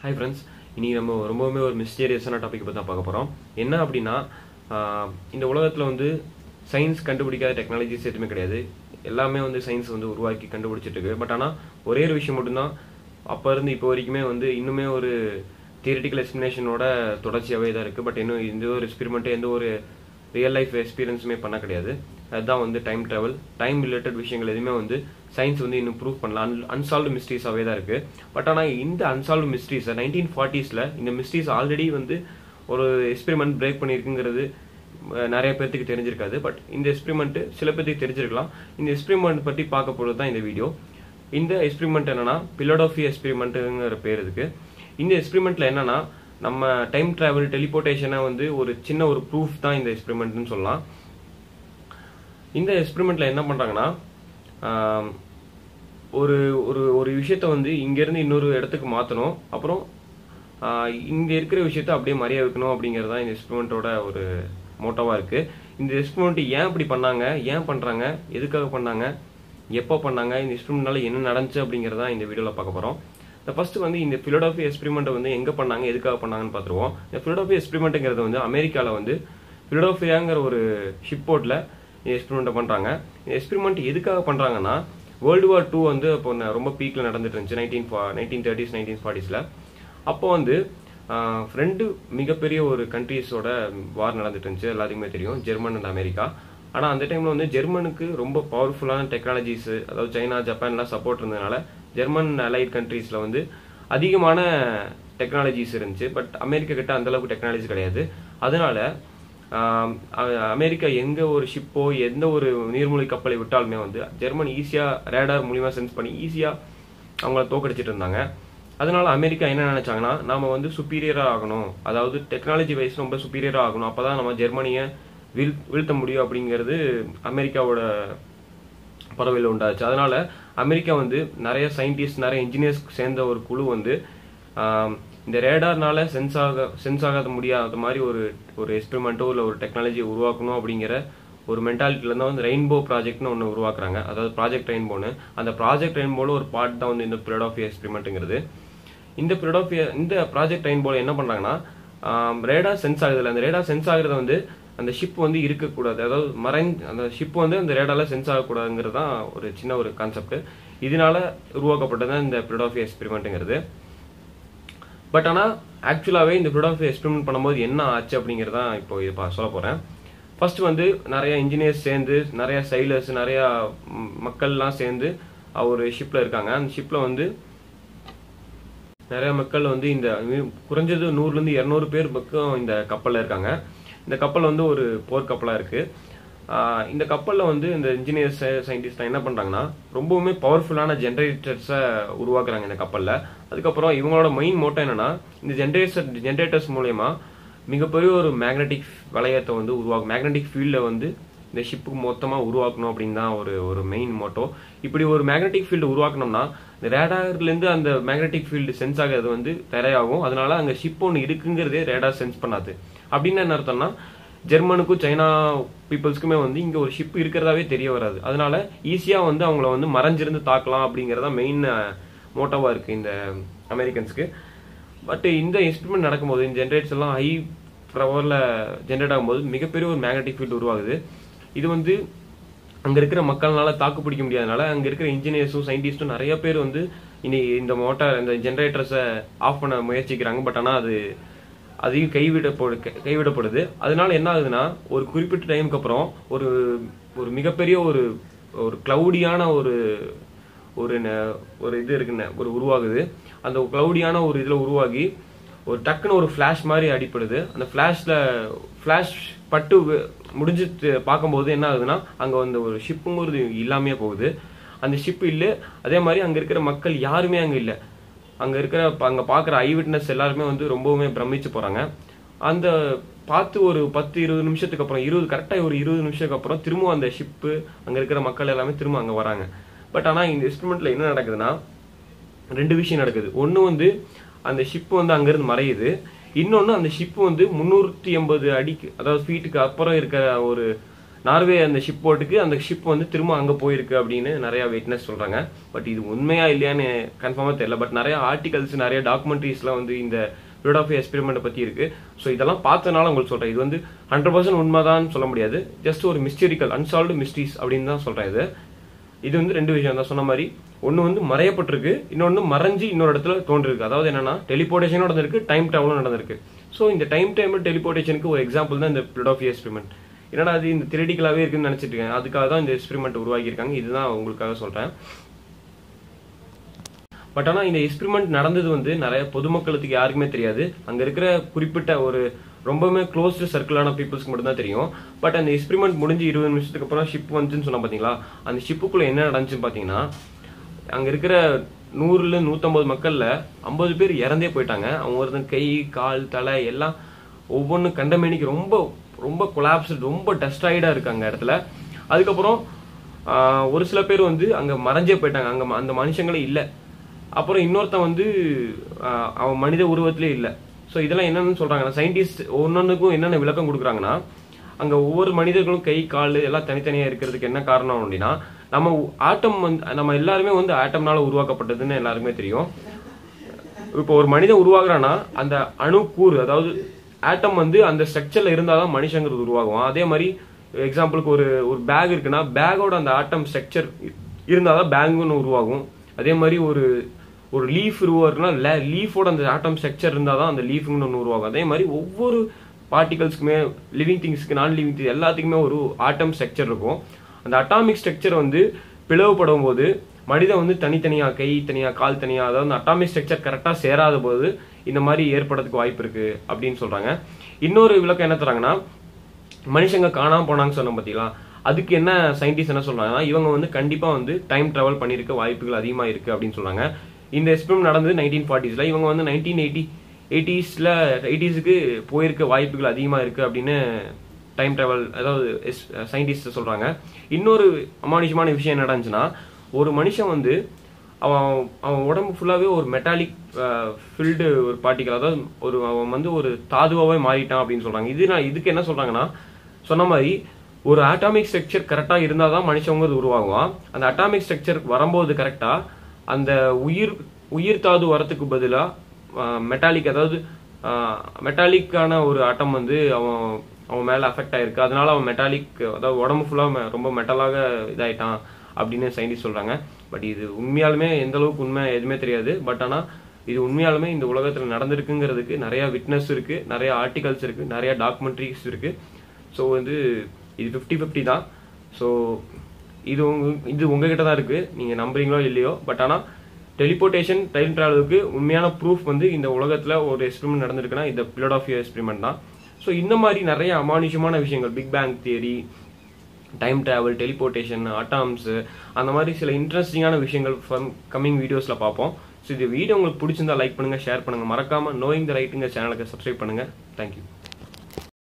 hi friends இன்னைக்கு நம்ம ரொம்பவுமே ஒரு மிஸ்டீரியஸான டாபிக் பற்றி தான் பார்க்க போகிறோம் என்ன அப்படின்னா ஆஹ் இந்த உலகத்தில் வந்து சயின்ஸ் கண்டுபிடிக்காத டெக்னாலஜிஸ் எதுவுமே கிடையாது எல்லாமே வந்து சயின்ஸ் வந்து உருவாக்கி கண்டுபிடிச்சிட்டு இருக்கு பட் ஆனால் ஒரே ஒரு விஷயம் மட்டும்தான் அப்போ இருந்து இப்போ வரைக்குமே வந்து இன்னுமே ஒரு தியரிட்டிக்கல் எக்ஸ்பிளனேஷனோட தொடர்ச்சியாகவே தான் இருக்குது பட் இன்னும் எந்த ஒரு எக்ஸ்பெரிமெண்ட்டு எந்த ஒரு ரியல் லைஃப் எக்ஸ்பீரியன்ஸுமே பண்ண கிடையாது அதுதான் வந்து டைம் ட்ராவல் டைம் ரிலேட்டட் விஷயங்கள் எதுவுமே வந்து சயின்ஸ் வந்து இன்னும் ப்ரூவ் பண்ணல அன் அன்சால்வ்டு மிஸ்ட்ரீஸாகவே தான் இருக்குது பட் ஆனால் இந்த அன்சால்வ்டு மிஸ்ட்ரீஸை நைன்டீன் ஃபார்ட்டிஸில் இந்த மிஸ்ட்ரீஸ் ஆல்ரெடி வந்து ஒரு எக்ஸ்பெரிமெண்ட் பிரேக் பண்ணியிருக்குங்கிறது அஹ், நிறைய பேர்த்துக்கு தெரிஞ்சிருக்காது பட் இந்த எக்ஸ்பெரிமெண்ட் சில பேர்த்துக்கு தெரிஞ்சிருக்கலாம் இந்த எக்ஸ்பெரிமெண்ட் பற்றி பார்க்க போகிறது தான் இந்த வீடியோ இந்த எக்ஸ்பெரிமெண்ட் என்னன்னா பிலோடோஃபி எக்ஸ்பெரிமெண்ட்டுங்கிற பேர் இதுக்கு இந்த எக்ஸ்பெரிமெண்ட்ல என்னன்னா நம்ம டைம் டிராவல் டெலிபோர்டேஷனை வந்து ஒரு சின்ன ஒரு ப்ரூஃப் தான் இந்த எக்ஸ்பெரிமெண்ட்னு சொல்லலாம் இந்த எக்ஸ்பெரிமெண்ட்ல என்ன பண்றாங்கன்னா ஆம், ஒரு ஒரு ஒரு விஷயத்த வந்து இங்கேருந்து இன்னொரு இடத்துக்கு மாற்றணும் அப்புறம் ஆஹ், இங்க இருக்கிற விஷயத்த அப்படியே மறைய வைக்கணும் அப்படிங்கிறது தான் இந்த எக்ஸ்பெரிமெண்ட்டோட ஒரு மோட்டோவாக இருக்கு இந்த எக்ஸ்பெரிமெண்ட் ஏன் இப்படி பண்ணாங்க ஏன் பண்றாங்க எதுக்காக பண்ணாங்க எப்போ பண்ணாங்க இந்த எக்ஸ்பெரிமெண்ட்னால என்ன நடந்துச்சு அப்படிங்கிறத இந்த வீடியோவில் பார்க்க போகிறோம் இந்த ஃபர்ஸ்ட் வந்து இந்த பிலோடோஃபி எக்ஸ்பெரிமெண்ட்டை வந்து எங்கே பண்ணாங்க எதுக்காக பண்ணாங்கன்னு பார்த்துருவோம் இந்த பிலோடோஃபி எக்ஸ்பெரிமெண்ட்டுங்கிறது வந்து அமெரிக்காவில் வந்து பிலோடோஃபியாங்கிற ஒரு ஷிப் போர்ட்டில் எக்ஸ்பெரிமெண்ட்டை பண்ணுறாங்க இந்த எக்ஸ்பெரிமெண்ட் எதுக்காக பண்ணுறாங்கன்னா வேர்ல்டு வார் டூ வந்து அப்போ ந- ரொம்ப பீக்கில் நடந்துட்டு இருந்துச்சு நைன்டீன் நைன்டீன் தேர்ட்டிஸ் நைன்டீன் ஃபார்ட்டிஸில் அப்போ வந்து ஆஹ், ரெண்டு மிகப்பெரிய ஒரு கண்ட்ரீஸோட வார் நடந்துட்டு இருந்துச்சு எல்லாத்துக்குமே தெரியும் ஜெர்மன் அண்ட் அமெரிக்கா ஆனால் அந்த டைமில் வந்து ஜெர்மனுக்கு ரொம்ப பவர்ஃபுல்லான டெக்னாலஜிஸ் அதாவது சைனா ஜப்பான்லாம் சப்போர்ட் இருந்ததுனால ஜெர்மன் அலைட் கண்ட்ரீஸில் வந்து அதிகமான டெக்னாலஜிஸ் இருந்துச்சு பட் அமெரிக்கா கிட்ட அந்த அளவுக்கு டெக்னாலஜி கிடையாது அதனால ஆம், அ- அமெரிக்கா எங்க ஒரு ஷிப்போ எந்த ஒரு நீர்மூழ்கி கப்பலை விட்டாலுமே வந்து ஜெர்மன் ஈஸியா ரேடார் மூலியமா சென்ஸ் பண்ணி ஈஸியா அவங்கள தோக்கடிச்சிட்டு இருந்தாங்க அதனால அமெரிக்கா என்ன நினைச்சாங்கன்னா நாம வந்து சுப்பீரியரா ஆகணும் அதாவது டெக்னாலஜி வைஸ் ரொம்ப சுப்பீரியரா ஆகணும் அப்பதான் நம்ம ஜெர்மனியை வீழ் வீழ்த்த முடியும் அப்படிங்கிறது அமெரிக்காவோட பறவையில் உண்டாச்சு அதனால அமெரிக்கா வந்து நிறைய சயின்டிஸ்ட் நிறைய இன்ஜினியர்ஸ் சேர்ந்த ஒரு குழு வந்து ஆம், இந்த ரேடார்னால சென்ஸ் ஆக சென்ஸ் ஆகாத முடியாத மாதிரி ஒரு ஒரு எக்ஸ்பெரிமெண்ட்டோ இல்லை ஒரு டெக்னாலஜியை உருவாக்கணும் அப்படிங்கிற ஒரு மென்டாலிட்டில தான் வந்து ரெயின்போ ப்ராஜெக்ட்னு ஒன்று உருவாக்குறாங்க அதாவது ப்ராஜெக்ட் ரெயின்போன்னு அந்த ப்ராஜெக்ட் ரெயின்போல ஒரு பார்ட் தான் வந்து இந்த பீரியட் ஆஃப் எக்ஸ்பெரிமெண்ட்டுங்கிறது இந்த பீரியட் ஆஃப் இந்த ப்ராஜெக்ட் ரெயின்போல என்ன பண்றாங்கன்னா ரேடார் சென்ஸ் ஆகுதுல அந்த ரேடார் சென்ஸ் ஆகுறத வந்து அந்த ஷிப் வந்து இருக்கக்கூடாது அதாவது மறைஞ்சு அந்த ஷிப் வந்து அந்த ரேடார்ல சென்ஸ் ஆகக்கூடாதுங்கிறது தான் ஒரு சின்ன ஒரு கான்செப்ட் இதனால உருவாக்கப்பட்டது தான் இந்த பீரியட் ஆஃப் எக்ஸ்பெரிமெண்ட்டுங்கிறது பட் ஆனால் ஆக்சுவலாகவே இந்த ப்ரொடக்ட் எக்ஸ்பெரிமெண்ட் பண்ணும்போது என்ன ஆச்சு அப்படிங்கிறத இப்போ இப்போ சொல்ல போகிறேன் ஃபர்ஸ்ட் வந்து நிறைய இன்ஜினியர்ஸ் சேர்ந்து நிறைய சைலர்ஸ் நிறைய ம், மக்கள்லாம் சேர்ந்து ஒரு ஷிப்பில் இருக்காங்க அந்த ஷிப்பில் வந்து நிறைய மக்கள் வந்து இந்த குறைஞ்சது நூறுலேருந்து இரநூறு பேர் பக்கம் இந்த கப்பலில் இருக்காங்க இந்த கப்பல் வந்து ஒரு போர் கப்பலாக இருக்கு ஆஹ் இந்த கப்பலில் வந்து இந்த இன்ஜினியர்ஸ் சயின்டிஸ்ட் என்ன பண்ணுறாங்கன்னா ரொம்பவுமே பவர்ஃபுல்லான ஜென்ரேட்டர்ஸை உருவாக்குறாங்க இந்த கப்பலில் அதுக்கப்புறம் இவங்களோட மெயின் மோட்டோ என்னன்னா இந்த ஜென்ரேட்டர் ஜென்ரேட்டர்ஸ் மூலயமா மிகப்பெரிய ஒரு மேக்னெட்டிக் வளையத்தை வந்து உருவாக்கும் மேக்னெட்டிக் ஃபீல்டை வந்து இந்த ஷிப்புக்கு மொத்தமாக உருவாக்கணும் அப்படின்னு தான் ஒரு ஒரு மெயின் மோட்டோ இப்படி ஒரு மேக்னெட்டிக் ஃபீல்டு உருவாக்கணும்னா இந்த ரேடார்லேருந்து அந்த மேக்னெட்டிக் ஃபீல்டு சென்ஸ் ஆகிறது வந்து தரையாகும் அதனால அங்கே ஷிப் ஒன்று இருக்குங்கிறதே ரேடார் சென்ஸ் பண்ணாது அப்படின்னு என்ன அர்த்தம்னா ஜெர்மனுக்கும் சைனா பீப்புள்ஸ்க்குமே வந்து இங்கே ஒரு ஷிப் இருக்கிறதாவே தெரிய வராது அதனால ஈஸியாக வந்து அவங்கள வந்து மறைஞ்சிருந்து தாக்கலாம் அப்படிங்கிறதா மெயின் மோட்டோவாக இருக்குது இந்த அமெரிக்கன்ஸ்க்கு பட் இந்த எக்ஸ்பெரிமெண்ட் நடக்கும்போது இந்த ஜென்ரேட்டர்ஸ் எல்லாம் ஹை பவரில் ஜென்ரேட் ஆகும்போது மிகப்பெரிய ஒரு மேக்னெட்டிக் ஃபீல்டு உருவாகுது இது வந்து அங்க இருக்கிற மக்கள்னால தாக்கு பிடிக்க முடியாதனால அங்க இருக்கிற இன்ஜினியர்ஸும் சயின்டிஸ்டும் நிறைய பேர் வந்து இனி இந்த மோட்டார் இந்த ஜென்ரேட்டர்ஸை ஆஃப் பண்ண முயற்சிக்கிறாங்க பட் ஆனா அது அதையும் கைவிடப்படு கைவிடப்படுது அதனால என்ன ஆகுதுன்னா ஒரு குறிப்பிட்ட டைமுக்கு அப்புறம் ஒரு ஒரு மிகப்பெரிய ஒரு ஒரு கிளவுடியான ஒரு ஒரு ந- ஒரு இது இருக்குன்னு ஒரு உருவாகுது அந்த கிளவுடியான ஒரு இதுல உருவாகி ஒரு டக்குன்னு ஒரு ஃபிளாஷ் மாதிரி அடிப்படுது அந்த ஃபிளாஷ்ல ஃபிளாஷ் பட்டு வி- முடிஞ்சு தி- பார்க்கும்போது என்ன ஆகுதுன்னா அங்க வந்து ஒரு ஷிப்புங்கிறது இல்லாமையே போகுது அந்த ஷிப் இல்லை அதே மாதிரி அங்க இருக்கிற மக்கள் யாருமே அங்க இல்லை அங்க இருக்கிற ப- அங்க பாக்குற ஐ விட்னஸ் எல்லாருமே வந்து ரொம்பவுமே பிரமிச்சு போறாங்க அந்த பார்த்து ஒரு பத்து இருபது நிமிஷத்துக்கு அப்புறம் இருபது கரெக்டா ஒரு இருபது நிமிஷத்துக்கு அப்புறம் திரும்ப அந்த ஷிப்பு அங்க இருக்கிற மக்கள் எல்லாமே திரும்ப அங்க வராங்க பட் ஆனா இந்த எக்ஸ்பெரிமெண்ட்ல என்ன நடக்குதுன்னா ரெண்டு விஷயம் நடக்குது ஒன்று வந்து அந்த ஷிப் வந்து அங்கிருந்து மறையுது இன்னொன்று அந்த ஷிப் வந்து முந்நூற்றி எண்பது அடிக்கு அதாவது ஃபீட்டுக்கு அப்புறம் இருக்கிற ஒரு நார்வே அந்த ஷிப் போட்டுக்கு அந்த ஷிப் வந்து திரும்ப அங்கே போயிருக்கு அப்படின்னு நிறைய விட்னஸ் சொல்றாங்க பட் இது உண்மையா இல்லையான்னு கன்ஃபார்மாக தெரியல பட் நிறைய ஆர்டிகல்ஸ் நிறைய டாக்குமெண்ட்ரிஸ்லாம் வந்து இந்த பீரியட் ஆஃப் எக்ஸ்பெரிமெண்ட் பத்தி இருக்கு ஸோ இதெல்லாம் பார்த்தனால உங்களுக்கு சொல்றேன் இது வந்து ஹண்ட்ரட் பர்சன்ட் உண்மைதான் சொல்ல முடியாது ஜஸ்ட் ஒரு மிஸ்டரிக்கல் அன்சால்வ்டு மிஸ்ட்ரீஸ் அப்படின்னு தான் சொல்றேன் இது இது வந்து ரெண்டு விஷயம் தான் சொன்ன மாதிரி ஒன்று வந்து மறையப்பட்டிருக்கு இன்னொன்று மறைஞ்சு இன்னொரு இடத்துல தோன்றிருக்கு அதாவது என்னன்னா டெலிபோர்டேஷனும் நடந்திருக்கு டைம் டிராவலும் நடந்திருக்கு ஸோ இந்த டைம் டைம் டெலிபோர்டேஷனுக்கு ஒரு எக்ஸாம்பிள் தான் இந்த பிளட் ஆஃப் எக்ஸ்பெரிமெண்ட் என்னடா அது இந்த திரடிக்கலாவே இருக்குன்னு நினைச்சிட்டு இருக்கேன் அதுக்காக தான் இந்த எக்ஸ்பெரிமெண்ட் உருவாக்கியிருக்காங்க இதுதான் உங்களுக்காக சொல்றேன் பட் ஆனால் இந்த எக்ஸ்பெரிமெண்ட் நடந்தது வந்து நிறைய பொதுமக்களுக்கு யாருக்குமே தெரியாது அங்க இருக்கிற குறிப்பிட்ட ஒரு ரொம்பவுமே க்ளோஸ்டு சர்க்கிளான பீப்புள்ஸ்க்கு மட்டும் தான் தெரியும் பட் அந்த எக்ஸ்பெரிமெண்ட் முடிஞ்சு இருபது நிமிஷத்துக்கு அப்புறம் ஷிப் வந்துச்சுன்னு சொன்னா பாத்தீங்களா அந்த ஷிப்புக்குள்ள என்ன நடந்துச்சுன்னு பாத்தீங்கன்னா அங்க இருக்கிற நூறுல நூத்தம்பது மக்கள்ல ஐம்பது பேர் இறந்தே போயிட்டாங்க அவங்க ஒருத்தன் கை கால் தலை எல்லாம் ஒவ்வொன்றும் கண்டமேனிக்கு ரொம்ப ரொம்ப கொலாப்ஸ் ரொம்ப டஸ்டாயிடா இருக்காங்க இடத்துல அதுக்கப்புறம் ஆஹ், ஒரு சில பேர் வந்து அங்க மறைஞ்சே போயிட்டாங்க அங்க ம- அந்த மனுஷங்களே இல்ல அப்புறம் இன்னொருத்தன் வந்து ஆஹ், அவன் மனித உருவத்திலே இல்ல ஸோ இதெல்லாம் என்னன்னு சொல்றாங்கன்னா சயின்டிஸ்ட் ஒன்னொன்னுக்கும் என்னென்ன விளக்கம் கொடுக்குறாங்கன்னா அங்க ஒவ்வொரு மனிதர்களும் கை கால் எல்லாம் தனித்தனியா இருக்கிறதுக்கு என்ன காரணம் அப்படின்னா நம்ம ஆட்டம் வந்து நம்ம எல்லாருமே வந்து ஆட்டம்னால உருவாக்கப்பட்டதுன்னு எல்லாருக்குமே தெரியும் இப்போ ஒரு மனிதன் உருவாகுறான்னா அந்த அணுக்கூறு அதாவது ஆட்டம் வந்து அந்த ஸ்ட்ரக்சர்ல இருந்தாதான் மனுஷங்கிறது உருவாகும் அதே மாதிரி எக்ஸாம்பிளுக்கு ஒரு ஒரு பேக் இருக்குன்னா பேக்கோட அந்த ஆட்டம் ஸ்ட்ரக்சர் இருந்தாதான் பேங்குன்னு உருவாகும் அதே மாதிரி ஒரு ஒரு லீஃப் உருவாக்குனா லீஃபோட அந்த ஆட்டம் ஸ்ட்ரக்சர் இருந்தாதான் அந்த லீஃப்னு ஒன்று உருவாகும் அதே மாதிரி ஒவ்வொரு பார்ட்டிகல்ஸ்க்குமே லிவிங் திங்ஸ்க்கு நான் லிவிங் திங்ஸ் எல்லாத்துக்குமே ஒரு ஆட்டம் ஸ்ட்ரக்சர் இருக்கும் அந்த அட்டாமிக் ஸ்ட்ரக்சர் வந்து பிளவுபடும் போது மனிதன் வந்து தனித்தனியா கை தனியா கால் தனியா அதாவது அந்த அட்டாமிக் ஸ்ட்ரக்சர் கரெக்டா சேராத போது இந்த மாதிரி ஏற்படுறதுக்கு வாய்ப்பு இருக்கு அப்படின்னு சொல்றாங்க இன்னொரு விளக்கம் என்ன தராங்கன்னா மனுஷங்க காணாம போனாங்க சொன்னோம் பாத்தீங்களா அதுக்கு என்ன சயின்டிஸ்ட் என்ன சொல்றாங்கன்னா இவங்க வந்து கண்டிப்பா வந்து டைம் டிராவல் பண்ணிருக்க வாய்ப்புகள் அதிகமா இருக்கு அப்படின்னு சொல்றாங்க இந்த எக்ஸ்பெரிமெண்ட் நடந்தது நைன்டீன் ஃபார்ட்டிஸ்ல இவங்க வந்து நைன்டீன் எயிட்டி எயிட்டிஸ்ல எயிட்டிஸுக்கு போயிருக்க வாய்ப்புகள் அதிகமா இருக்கு அப்படின்னு டைம் டிராவல் அதாவது சயின்டிஸ்ட் சொல்றாங்க இன்னொரு அமானுஷமான விஷயம் என்ன நடந்துச்சுன்னா ஒரு மனுஷன் வந்து அவன் அவன் உடம்பு ஃபுல்லாவே ஒரு மெட்டாலிக் ஃபில்டு ஒரு பார்ட்டிகல் அதாவது ஒரு அவன் வந்து ஒரு தாதுவாவே மாறிட்டான் அப்படின்னு சொல்றாங்க இது நான் இதுக்கு என்ன சொல்றாங்கன்னா சொன்ன மாதிரி ஒரு அட்டாமிக் ஸ்ட்ரக்சர் கரெக்டா இருந்தாதான் மனுஷங்க அது உருவாகுவான் அந்த அட்டாமிக் ஸ்ட்ரக்சர் வரும்போது கரெக்டா அந்த உயிர் உயிர் தாது வரத்துக்கு பதிலா மெட்டாலிக் அதாவது மெட்டாலிக்கான ஒரு ஆட்டம் வந்து அவன் அவன் மேல அஃபெக்ட் ஆயிருக்கு அதனால அவன் மெட்டாலிக் அதாவது உடம்பு ஃபுல்லா ரொம்ப மெட்டலாக இதாயிட்டான் அப்படின்னு சயின்டிஸ்ட் சொல்றாங்க பட் இது உண்மையாலுமே எந்த அளவுக்கு உண்மை எதுவுமே தெரியாது பட் ஆனா இது உண்மையாலுமே இந்த உலகத்துல நடந்திருக்குங்கிறதுக்கு நிறைய விட்னஸ் இருக்கு நிறைய ஆர்டிகல்ஸ் இருக்கு நிறைய டாக்குமெண்ட்ரிஸ் இருக்கு ஸோ வந்து இது ஃபிஃப்டி ஃபிஃப்டி தான் ஸோ இது உங்க இது உங்ககிட்ட தான் இருக்கு நீங்க நம்புறீங்களோ இல்லையோ பட் ஆனா டெலிபோர்டேஷன் டைம் டிராவலுக்கு உண்மையான ப்ரூஃப் வந்து இந்த உலகத்துல ஒரு எக்ஸ்பெரிமெண்ட் நடந்திருக்குன்னா இந்த பீரியட் ஆஃப் எக்ஸ்பெரிமெண்ட் தான் ஸோ இந்த மாதிரி நிறைய அமானுஷமான விஷயங்கள் big bang theory time travel teleportation atoms அந்த மாதிரி சில இன்ட்ரெஸ்டிங்கான விஷயங்கள் கம்மிங் வீடியோஸ்ல பார்ப்போம் ஸோ இந்த வீடியோ உங்களுக்கு பிடிச்சிருந்தா லைக் பண்ணுங்க ஷேர் பண்ணுங்க மறக்காம நோயிங் த ரைட்டுங்க சேனலுக்கு சப்ஸ்கிரைப் பண்ணுங்க தேங்க்யூ